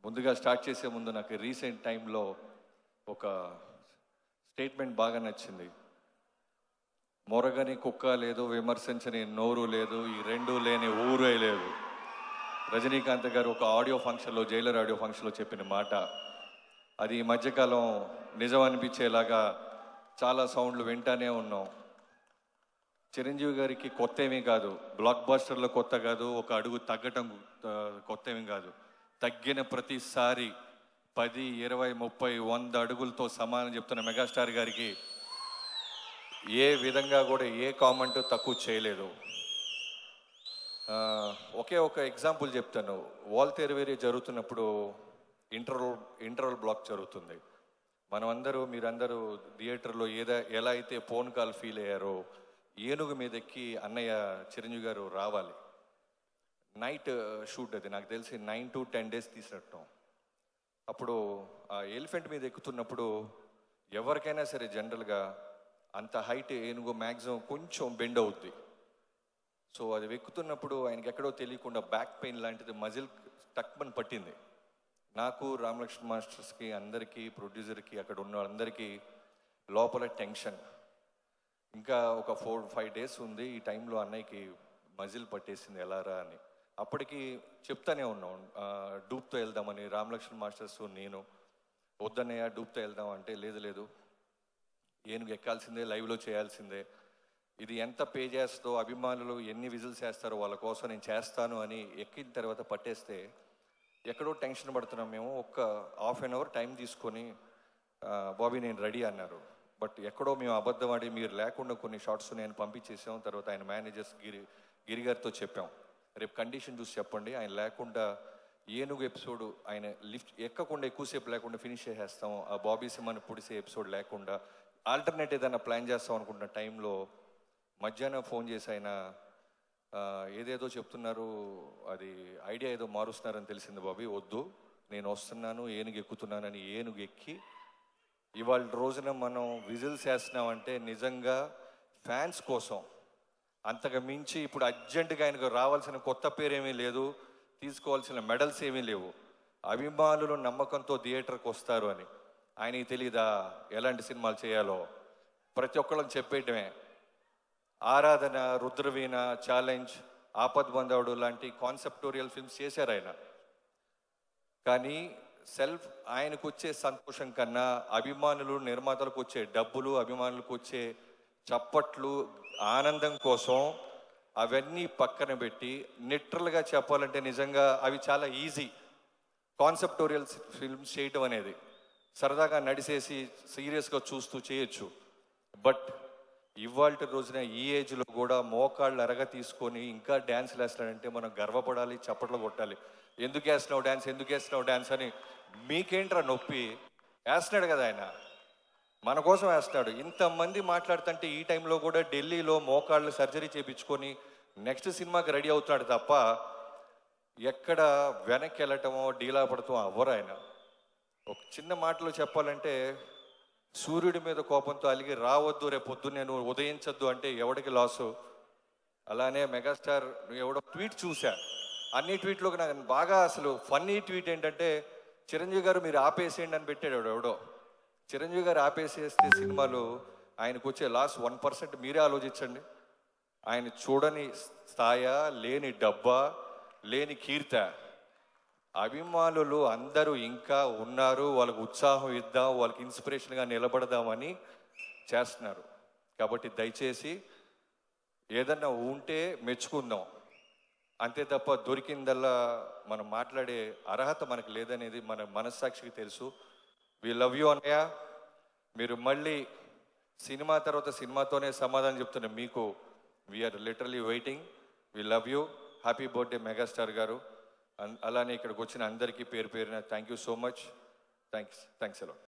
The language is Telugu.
ముందుగా స్టార్ట్ చేసే ముందు నాకు రీసెంట్ టైంలో ఒక స్టేట్మెంట్ బాగా నచ్చింది మొరగని కుక్క లేదు విమర్శించని నోరు లేదు ఈ రెండు లేని ఊరే లేదు రజనీకాంత్ గారు ఒక ఆడియో ఫంక్షన్లో జైలర్ ఆడియో ఫంక్షన్లో చెప్పిన మాట అది ఈ మధ్యకాలం నిజం అనిపించేలాగా చాలా సౌండ్లు వింటానే ఉన్నాం చిరంజీవి గారికి కొత్త ఏమీ కాదు బ్లాక్ బాస్టర్లో కొత్త కాదు ఒక అడుగు తగ్గటం ఆ, కొత్త ఏమీ కాదు తగ్గిన ప్రతిసారి పది ఇరవై ముప్పై వంద అడుగులతో సమానం చెప్తున్న మెగాస్టార్ గారికి ఏ విధంగా కూడా ఏ కామెంట్ తక్కువ చేయలేదు ఆ, ఒకే ఒక ఎగ్జాంపుల్ చెప్తాను వాల్ తెరవేరి జరుగుతున్నప్పుడు ఇంటర్వల్ ఇంటర్వల్ బ్లాక్ జరుగుతుంది మనమందరూ మీరందరూ థియేటర్లో ఏదా ఎలా అయితే ఫోన్ కాల్ ఫీల్ అయ్యారో ఏనుగు మీద ఎక్కి అన్నయ్య చిరంజీవి గారు రావాలి నైట్ షూట్ అది నాకు తెలిసి నైన్ టు టెన్ డేస్ తీసినట్టు అప్పుడు ఆ ఎలిఫెంట్ మీద ఎక్కుతున్నప్పుడు ఎవరికైనా సరే జనరల్గా అంత హైట్ ఏనుగు మ్యాక్సిమం కొంచెం బెండ్ అవుద్ది సో అది ఎక్కుతున్నప్పుడు ఆయనకి ఎక్కడో తెలియకుండా బ్యాక్ పెయిన్ లాంటిది మజిల్ టక్మన్ పట్టింది నాకు రామలక్ష్మణ్ మాస్టర్స్కి అందరికీ ప్రొడ్యూసర్కి అక్కడ ఉన్న అందరికీ లోపల టెన్షన్ ఇంకా ఒక ఫోర్ ఫైవ్ డేస్ ఉంది ఈ టైంలో అన్నయ్యకి మజిల్ పట్టేసింది ఎలారా అని అప్పటికి చెప్తానే ఉన్నాం ఆ, డూప్తో వెళ్దామని రామలక్ష్మణ్ మాస్టర్స్ నేను వద్దన్నయ్య డూప్తో వెళ్దాం అంటే లేదు లేదు ఏనుగు ఎక్కాల్సిందే లైవ్లో చేయాల్సిందే ఇది ఎంత పే చేస్తుందో అభిమానులు ఎన్ని విజిల్స్ చేస్తారో వాళ్ళ కోసం నేను చేస్తాను అని ఎక్కిన తర్వాత పట్టేస్తే ఎక్కడో టెన్షన్ పడుతున్నాం మేము ఒక్క హాఫ్ అన్ అవర్ టైం తీసుకొని ఆ, బాబీ నేను రెడీ అన్నారు బట్ ఎక్కడో మేము అబద్ధం ఆడి మీరు లేకుండా కొన్ని షార్ట్స్ నేను పంపించేసాం తర్వాత ఆయన మేనేజర్స్ గిరి గిరి గారితో చెప్పాం రేపు కండిషన్ చూసి చెప్పండి ఆయన లేకుండా ఏనుగు ఎపిసోడ్ ఆయన లిఫ్ట్ ఎక్కకుండా ఎక్కువసేపు లేకుండా ఫినిష్ చేసేస్తాం ఆ బాబీ సినిమాని పొడిసే ఎపిసోడ్ లేకుండా ఆల్టర్నేట్ ఏదైనా ప్లాన్ చేస్తాం అనుకుంటున్న టైంలో మధ్యాహ్నం ఫోన్ చేసి ఆయన ఆ, ఏదేదో చెప్తున్నారు అది ఐడియా ఏదో మారుస్తున్నారని తెలిసింది బాబీ వద్దు నేను వస్తున్నాను ఏనుగు ఎక్కుతున్నానని ఏనుగు ఎక్కి ఇవాళ రోజున మనం విజిల్స్ వేస్తున్నామంటే నిజంగా ఫ్యాన్స్ కోసం అంతకు మించి ఇప్పుడు అర్జెంటుగా ఆయనకు రావాల్సిన కొత్త పేరేమీ లేదు తీసుకోవాల్సిన మెడల్స్ ఏమీ లేవు అభిమానులు నమ్మకంతో థియేటర్కి వస్తారు అని ఆయనకి తెలీదా ఎలాంటి సినిమాలు చేయాలో ప్రతి ఒక్కళ్ళకి చెప్పేయటమే ఆరాధన రుద్రవీణ ఛాలెంజ్ ఆపద్ బంధవుడు లాంటి కాన్సెప్టోరియల్ ఫిల్మ్స్ చేశారు ఆయన కానీ సెల్ఫ్ ఆయనకు వచ్చే సంతోషం కన్నా అభిమానులు నిర్మాతలకు వచ్చే డబ్బులు అభిమానులకు వచ్చే చప్పట్లు ఆనందం కోసం అవన్నీ పక్కన పెట్టి నిట్రల్గా చెప్పాలంటే నిజంగా అవి చాలా ఈజీ కాన్సెప్టోరియల్ ఫిల్మ్స్ చేయటం అనేది సరదాగా నడిసేసి సీరియస్గా చూస్తూ చేయొచ్చు బట్ ఇవాళ రోజున ఈ ఏజ్లో కూడా మోకాళ్ళు అరగ తీసుకొని ఇంకా డ్యాన్స్ వేస్తాడంటే మనం గర్వపడాలి చప్పట్లు కొట్టాలి ఎందుకు వేస్తున్నావు డ్యాన్స్ ఎందుకు వేస్తున్నావు డ్యాన్స్ అని మీకేంట్రా నొప్పి వేస్తున్నాడు కదా ఆయన మన కోసం వేస్తాడు ఇంతమంది మాట్లాడుతుంటే ఈ టైంలో కూడా ఢిల్లీలో మోకాళ్ళు సర్జరీ చేయించుకొని నెక్స్ట్ సినిమాకి రెడీ అవుతాడు తప్ప ఎక్కడ వెనక్కి వెళ్ళటమో డీలా పడటమో అవ్వరు ఆయన ఒక చిన్న మాటలో చెప్పాలంటే సూర్యుడి మీద కోపంతో అలిగి రావద్దు రేపు పొద్దున్నే నువ్వు ఉదయించొద్దు అంటే ఎవడికి లాసు అలానే మెగాస్టార్ ఎవడో ట్వీట్ చూసా అన్ని ట్వీట్లోకి నాకు బాగా అసలు ఫన్నీ ట్వీట్ ఏంటంటే చిరంజీవి గారు మీరు ఆపేసేయండి అని పెట్టాడు ఎవడో ఎవడో చిరంజీవి గారు ఆపేసేస్తే సినిమాలు ఆయనకు వచ్చే లాస్ వన్ పర్సెంట్ మీరే ఆలోచించండి ఆయన చూడని స్థాయ లేని డబ్బా లేని కీర్త అభిమానులు అందరూ ఇంకా ఉన్నారు వాళ్ళకు ఉత్సాహం ఇద్దాం వాళ్ళకి ఇన్స్పిరేషన్గా నిలబడదామని చేస్తున్నారు కాబట్టి దయచేసి ఏదన్నా ఉంటే మెచ్చుకుందాం అంతే తప్ప దొరికిందల్లా మనం మాట్లాడే అర్హత మనకు లేదనేది మన మనస్సాక్షికి తెలుసు వి లవ్ యూ అన్నయ్య మీరు మళ్ళీ సినిమా తర్వాత సినిమాతోనే సమాధానం చెప్తున్న మీకు we're literally waiting we love you happy birthday megastar గారు అన్- అలానే ఇక్కడికి వచ్చిన అందరికీ పేరు పేరున thank you so much thanks thanks అలా